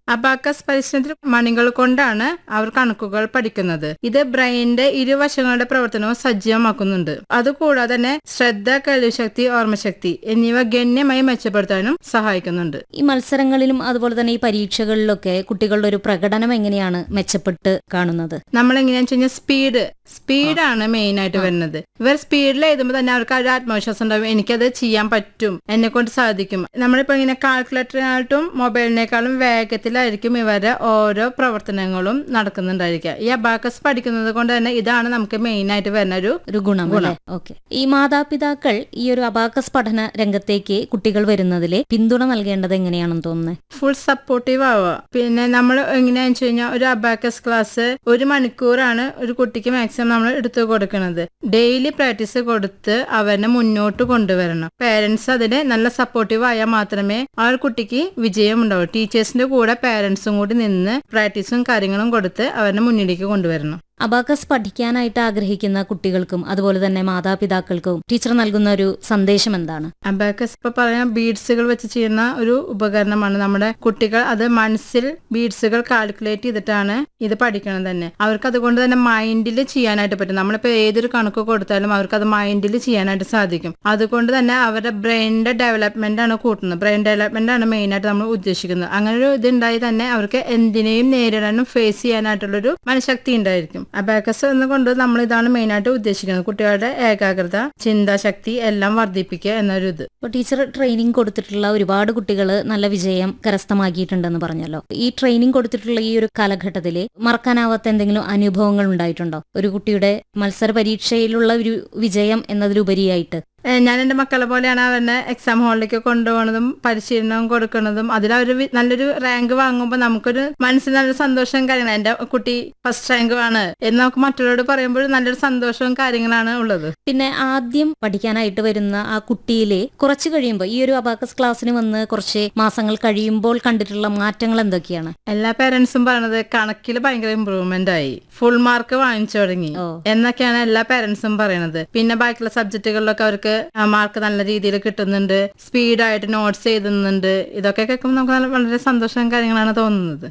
Abacus പരിശ്രമത്തിൽ മണികൾ കൊണ്ടാണ് അവർ കണക്കുകൾ പഠിക്കുന്നത് ഇത് ബ്രെയിനിന്റെ ഇരുവശങ്ങളുടെ പ്രവർത്തനവും സജീവമാക്കുന്നുണ്ട് അതുകൂടാതെ തന്നെ ശ്രദ്ധ കഴിവുശക്തി ഓർമ്മശക്തി എന്നിവ ഗണ്യമായി മെച്ചപ്പെടുത്താനും സഹായിക്കുന്നുണ്ട് ഈ മത്സരങ്ങളിലും അതുപോലെ തന്നെ ഈ പരീക്ഷകളിലൊക്കെ കുട്ടികളുടെ ഒരു പ്രകടനം എങ്ങനെയാണ് മെച്ചപ്പെട്ട് കാണുന്നത് നമ്മൾ എങ്ങനെയാണെന്ന് വെച്ച് കഴിഞ്ഞാൽ സ്പീഡ് സ്പീഡാണ് മെയിൻ ആയിട്ട് വരുന്നത് ഇവർ സ്പീഡിൽ എഴുതുമ്പോൾ തന്നെ അവർക്ക് ആ ഒരു ആത്മവിശ്വാസം ഉണ്ടാവും എനിക്കത് ചെയ്യാൻ പറ്റും എന്നെ കൊണ്ട് സാധിക്കും നമ്മളിപ്പോ ഇങ്ങനെ കാൽക്കുലേറ്ററിനായിട്ടും മൊബൈലിനേക്കാളും വേഗത്തിലായിരിക്കും ഇവരുടെ ഓരോ പ്രവർത്തനങ്ങളും നടക്കുന്നുണ്ടായിരിക്കുക ഈ അബാക്കസ് പഠിക്കുന്നത് കൊണ്ട് തന്നെ ഇതാണ് നമുക്ക് മെയിൻ ആയിട്ട് വരുന്ന ഒരു ഒരു ഗുണം അല്ലേ ഓക്കെ ഈ മാതാപിതാക്കൾ ഈ ഒരു അബാക്കസ് പഠന രംഗത്തേക്ക് കുട്ടികൾ വരുന്നതിലെ പിന്തുണ നൽകേണ്ടത് എങ്ങനെയാണെന്ന് തോന്നുന്നത് ഫുൾ സപ്പോർട്ടീവ് ആവുക പിന്നെ നമ്മൾ എങ്ങനെയാണെന്ന് വെച്ച് കഴിഞ്ഞാൽ ഒരു അബാക്കസ് ക്ലാസ് ഒരു മണിക്കൂറാണ് ഒരു കുട്ടിക്ക് മാക്സിമം നമ്മൾ എടുത്തു കൊടുക്കുന്നത് ഡെയിലി പ്രാക്ടീസ് കൊടുത്ത് അവനെ മുന്നോട്ട് കൊണ്ടുവരണം പേരൻസ് അതിന് നല്ല സപ്പോർട്ടീവ് ആയാൽ മാത്രമേ ആ ഒരു കുട്ടിക്ക് വിജയം ഉണ്ടാവൂ ടീച്ചേഴ്സിന്റെ കൂടെ പേരൻസും കൂടി നിന്ന് പ്രാക്ടീസും കാര്യങ്ങളും കൊടുത്ത് അവനെ മുന്നിലേക്ക് കൊണ്ടുവരണം അബാക്കസ് പഠിക്കാനായിട്ട് ആഗ്രഹിക്കുന്ന കുട്ടികൾക്കും അതുപോലെ തന്നെ മാതാപിതാക്കൾക്കും ടീച്ചർ നൽകുന്ന ഒരു സന്ദേശം എന്താണ് അബാക്കസ് ഇപ്പൊ പറയാം ബീഡ്സുകൾ വെച്ച് ചെയ്യുന്ന ഒരു ഉപകരണമാണ് നമ്മുടെ കുട്ടികൾ അത് മനസ്സിൽ ബീഡ്സുകൾ കാൽക്കുലേറ്റ് ചെയ്തിട്ടാണ് ഇത് പഠിക്കണം തന്നെ അവർക്ക് അതുകൊണ്ട് തന്നെ മൈൻഡിൽ ചെയ്യാനായിട്ട് പറ്റും നമ്മളിപ്പോ ഏതൊരു കണക്ക് കൊടുത്താലും അവർക്ക് അത് മൈൻഡിൽ ചെയ്യാനായിട്ട് സാധിക്കും അതുകൊണ്ട് തന്നെ അവരുടെ ബ്രെയിനിന്റെ ഡെവലപ്മെന്റ് ആണ് കൂട്ടുന്നത് ബ്രെയിൻ ഡെവലപ്മെന്റ് ആണ് മെയിൻ ആയിട്ട് നമ്മൾ ഉദ്ദേശിക്കുന്നത് അങ്ങനെ ഒരു ഇതുണ്ടായി തന്നെ അവർക്ക് എന്തിനേയും നേരിടാനും ഫേസ് ചെയ്യാനായിട്ടുള്ളൊരു മനഃശക്തി ഉണ്ടായിരിക്കും അബാക്കസ് എന്നുകൊണ്ട് നമ്മൾ ഇതാണ് മെയിൻ ആയിട്ട് ഉദ്ദേശിക്കുന്നത് കുട്ടികളുടെ ഏകാഗ്രത ചിന്താശക്തി എല്ലാം വർദ്ധിപ്പിക്കുക എന്നൊരു ഇത് ഇപ്പോൾ ടീച്ചർ ട്രെയിനിങ് കൊടുത്തിട്ടുള്ള ഒരുപാട് കുട്ടികൾ നല്ല വിജയം കരസ്ഥമാക്കിയിട്ടുണ്ടെന്ന് പറഞ്ഞല്ലോ ഈ ട്രെയിനിങ് കൊടുത്തിട്ടുള്ള ഈ ഒരു കാലഘട്ടത്തിൽ മറക്കാനാവാത്ത എന്തെങ്കിലും അനുഭവങ്ങൾ ഉണ്ടായിട്ടുണ്ടോ ഒരു കുട്ടിയുടെ മത്സര പരീക്ഷയിലുള്ള ഒരു വിജയം എന്നതിലുപരിയായിട്ട് ഏ, ഞാൻ എന്റെ മക്കളെ പോലെയാണ് അവരെ എക്സാം ഹാളിലേക്ക് കൊണ്ടുപോകുന്നതും പരിശീലനം കൊടുക്കുന്നതും അതിൽ അവർ നല്ലൊരു റാങ്ക് വാങ്ങുമ്പോൾ നമുക്കൊരു മനസ്സിന് നല്ലൊരു സന്തോഷവും കാര്യങ്ങളും എന്റെ കുട്ടി ഫസ്റ്റ് റാങ്ക് ആണ് എന്ന് നമുക്ക് മറ്റുള്ളവരോട് പറയുമ്പോൾ നല്ലൊരു സന്തോഷവും കാര്യങ്ങളാണ് ഉള്ളത് പിന്നെ ആദ്യം പഠിക്കാനായിട്ട് വരുന്ന ആ കുട്ടിയിലെ കുറച്ച് കഴിയുമ്പോൾ ഈ ഒരു അബാക്കസ് ക്ലാസ്സിന് വന്ന് കുറച്ച് മാസങ്ങൾ കഴിയുമ്പോൾ കണ്ടിട്ടുള്ള മാറ്റങ്ങൾ എന്തൊക്കെയാണ് എല്ലാ പേരൻസും പറയണത് കണക്കിൽ ഭയങ്കര ഇമ്പ്രൂവ്മെന്റ് ആയി ഫുൾ മാർക്ക് വാങ്ങിച്ചു തുടങ്ങി ഓ. എന്നൊക്കെയാണ് എല്ലാ പേരൻസും പറയണത് പിന്നെ ബാക്കിയുള്ള സബ്ജക്റ്റുകളിലൊക്കെ അവർക്ക് മാർക്ക് നല്ല രീതിയിൽ കിട്ടുന്നുണ്ട് സ്പീഡായിട്ട് നോട്ട്സ് എഴുതുന്നുണ്ട് ഇതൊക്കെ കേൾക്കുമ്പോൾ നമുക്ക് നല്ല- വളരെ സന്തോഷവും കാര്യങ്ങളാണ് തോന്നുന്നത്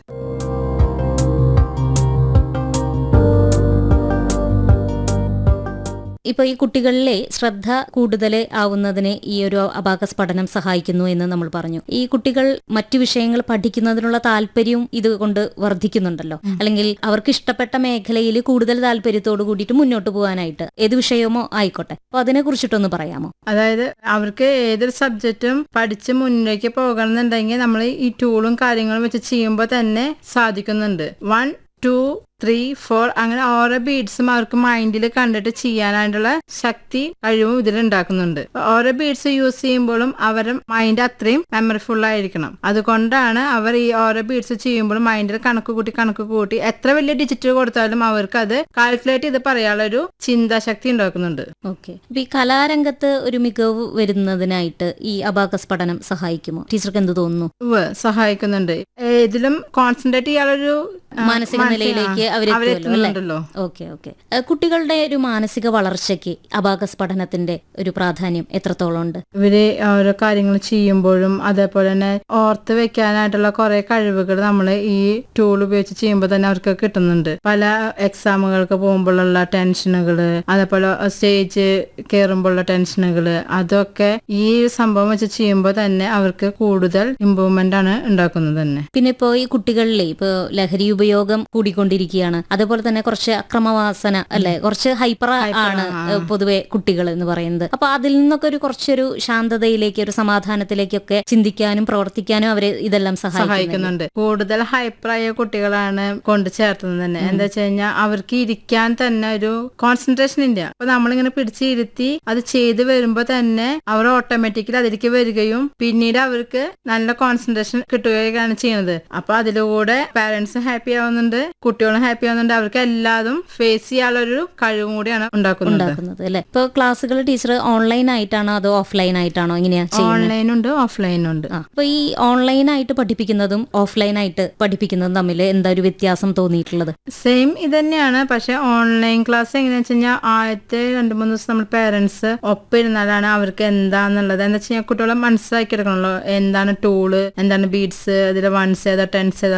ഇപ്പൊ ഈ കുട്ടികളിലെ ശ്രദ്ധ കൂടുതൽ ആവുന്നതിന് ഈ ഒരു അബാക്കസ് പഠനം സഹായിക്കുന്നു എന്ന് നമ്മൾ പറഞ്ഞു ഈ കുട്ടികൾ മറ്റു വിഷയങ്ങൾ പഠിക്കുന്നതിനുള്ള താല്പര്യവും ഇതുകൊണ്ട് വർദ്ധിക്കുന്നുണ്ടല്ലോ അല്ലെങ്കിൽ അവർക്ക് ഇഷ്ടപ്പെട്ട മേഖലയിൽ കൂടുതൽ താല്പര്യത്തോട് കൂടിയിട്ട് മുന്നോട്ട് പോകാനായിട്ട് ഏത് വിഷയമോ ആയിക്കോട്ടെ അപ്പൊ അതിനെ കുറിച്ചിട്ടൊന്ന് പറയാമോ അതായത് അവർക്ക് ഏതൊരു സബ്ജക്റ്റും പഠിച്ച് മുന്നിലേക്ക് പോകണമെന്നുണ്ടെങ്കിൽ നമ്മൾ ഈ ടൂളും കാര്യങ്ങളും വെച്ച് ചെയ്യുമ്പോൾ തന്നെ സാധിക്കുന്നുണ്ട് വൺ ടു ത്രീ ഫോർ അങ്ങനെ ഓരോ ബീഡ്സും അവർക്ക് മൈൻഡിൽ കണ്ടിട്ട് ചെയ്യാനായിട്ടുള്ള ശക്തി കഴിവും ഇതിൽ ഉണ്ടാക്കുന്നുണ്ട് അപ്പൊ ഓരോ ബീഡ്സ് യൂസ് ചെയ്യുമ്പോഴും അവരുടെ മൈൻഡ് അത്രയും മെമ്മറിഫുൾ ആയിരിക്കണം അതുകൊണ്ടാണ് അവർ ഈ ഓരോ ബീഡ്സ് ചെയ്യുമ്പോഴും മൈൻഡിൽ കണക്ക് കൂട്ടി കണക്ക് കൂട്ടി എത്ര വലിയ ഡിജിറ്റ് കൊടുത്താലും അവർക്ക് അത് കാൽക്കുലേറ്റ് ചെയ്ത് പറയാനുള്ള ഒരു ചിന്താശക്തി ഉണ്ടാക്കുന്നുണ്ട് ഓക്കെ അപ്പൊ ഈ കലാരംഗത്ത് ഒരു മികവ് വരുന്നതിനായിട്ട് ഈ അബാക്കസ് പഠനം സഹായിക്കുമോ ടീച്ചർക്ക് എന്ത് തോന്നുന്നു ഉവ്വ് സഹായിക്കുന്നുണ്ട് ഏതിലും കോൺസെൻട്രേറ്റ് ചെയ്യാനൊരു ആ, മാനസിക നിലയിലേക്ക് അവരെത്തുമല്ലോ, അവരെത്തുന്നുണ്ടല്ലോ ഓക്കെ ഓക്കെ കുട്ടികളുടെ ഒരു മാനസിക വളർച്ചയ്ക്ക് അബാക്കസ് പഠനത്തിന്റെ ഒരു പ്രാധാന്യം എത്രത്തോളം ഉണ്ട് ഇവര് ഓരോ കാര്യങ്ങൾ ചെയ്യുമ്പോഴും അതേപോലെ തന്നെ ഓർത്ത് വെക്കാനായിട്ടുള്ള കുറെ കഴിവുകൾ നമ്മൾ ഈ ടൂൾ ഉപയോഗിച്ച് ചെയ്യുമ്പോൾ തന്നെ അവർക്ക് കിട്ടുന്നുണ്ട് പല എക്സാമുകൾക്ക് പോകുമ്പോഴുള്ള ടെൻഷനുകള് അതേപോലെ സ്റ്റേജ് കയറുമ്പോഴുള്ള ടെൻഷനുകള് അതൊക്കെ ഈ സംഭവം വെച്ച് ചെയ്യുമ്പോൾ തന്നെ അവർക്ക് കൂടുതൽ ഇമ്പ്രൂവ്മെന്റ് ആണ് ഉണ്ടാക്കുന്നത് തന്നെ പിന്നെ ഇപ്പോൾ ഈ കുട്ടികളിലെ ഇപ്പോൾ ലഹരി ഉപയോഗം കൂടിക്കൊണ്ടിരിക്കുകയാണ് അതുപോലെ തന്നെ കുറച്ച് അക്രമവാസന അല്ലെ കുറച്ച് ഹൈപ്പർ ആണ് ഏഹ്, പൊതുവെ കുട്ടികൾ എന്ന് പറയുന്നത് അപ്പൊ അതിൽ നിന്നൊക്കെ ഒരു കുറച്ചൊരു ശാന്തതയിലേക്ക് ഒരു സമാധാനത്തിലേക്കൊക്കെ ചിന്തിക്കാനും പ്രവർത്തിക്കാനും അവരെ ഇതെല്ലാം സഹായിക്കുന്നു സഹായിക്കുന്നുണ്ട് കൂടുതൽ ഹൈപ്പറായ കുട്ടികളാണ് കൊണ്ട് ചേർത്തുന്നത് തന്നെ എന്താ വെച്ച് കഴിഞ്ഞാൽ അവർക്ക് ഇരിക്കാൻ തന്നെ ഒരു കോൺസെൻട്രേഷൻ ഇല്ല അപ്പൊ നമ്മളിങ്ങനെ പിടിച്ചിരുത്തി അത് ചെയ്ത് വരുമ്പോ തന്നെ അവർ ഓട്ടോമാറ്റിക്കലി അതിലേക്ക് വരികയും പിന്നീട് അവർക്ക് നല്ല കോൺസെൻട്രേഷൻ കിട്ടുകയാണ് ചെയ്യുന്നത് അപ്പൊ അതിലൂടെ പാരന്റ്സും ഹാപ്പി ആവുന്നുണ്ട് കുട്ടികളും ഹാപ്പി ആവുന്നുണ്ട് അവർക്ക് എല്ലാതും ഫേസ് ചെയ്യാനുള്ള ഒരു കഴിവും കൂടിയാണ് ഉണ്ടാക്കുന്നത് ഉണ്ടാക്കുന്നത് അല്ലെ ഇപ്പൊ ക്ലാസ്സുകൾ ടീച്ചർ ഓൺലൈൻ ആയിട്ടാണോ അതോ ഓഫ്ലൈൻ ആയിട്ടാണോ എങ്ങനെയാ ചെയ്യുന്നത് ഓൺലൈൻ ഉണ്ട് ഓഫ്ലൈൻ ഉണ്ട് ആ അപ്പൊ ഈ ഓൺലൈൻ ആയിട്ട് പഠിപ്പിക്കുന്നതും ഓഫ്ലൈൻ ആയിട്ട് പഠിപ്പിക്കുന്നതും തമ്മിൽ എന്താ ഒരു വ്യത്യാസം തോന്നിയിട്ടുള്ളത് സെയിം ഇത് തന്നെയാണ് പക്ഷെ ഓൺലൈൻ ക്ലാസ് എങ്ങനെയാ വെച്ച് കഴിഞ്ഞാൽ ആദ്യത്തെ രണ്ട് മൂന്ന് ദിവസം നമ്മൾ പേരൻസ് ഒപ്പം ഇരുന്നാലാണ് അവർക്ക് എന്താന്നുള്ളത് എന്താ വെച്ച് കഴിഞ്ഞാൽ കുട്ടികളെ മനസ്സിലാക്കി എടുക്കണല്ലോ എന്താണ് ടൂള് എന്താണ് ബീഡ്സ് അതിലെ വൺസ് ഏതാ ടെൻസ് ഏതാ